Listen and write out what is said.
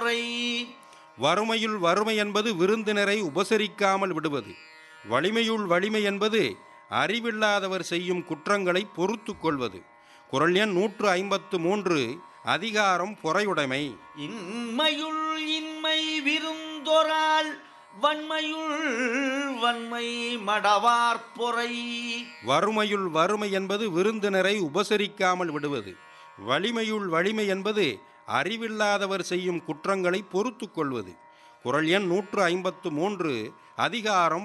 பொறை வறுமையுள் வறுமை என்பது விருந்தினரை உபசரிக்காமல் விடுவது வலிமையுள் வலிமை என்பது அறிவில்லாதவர் செய்யும் குற்றங்களை பொறுத்து கொள்வது குரல் எண் நூற்று ஐம்பத்து மூன்று அதிகாரம் பொறையுடைமை இன்மையுள் இன்மை விருந்தொரால் வன்மையுள் வன்மை மடவார் பொறை வறுமையுள் வறுமை என்பது விருந்தினரை உபசரிக்காமல் விடுவது வலிமையுள் வலிமை என்பது அறிவில்லாதவர் செய்யும் குற்றங்களை பொறுத்து கொள்வது குரல் எண் நூற்று ஐம்பத்து மூன்று அதிகாரம்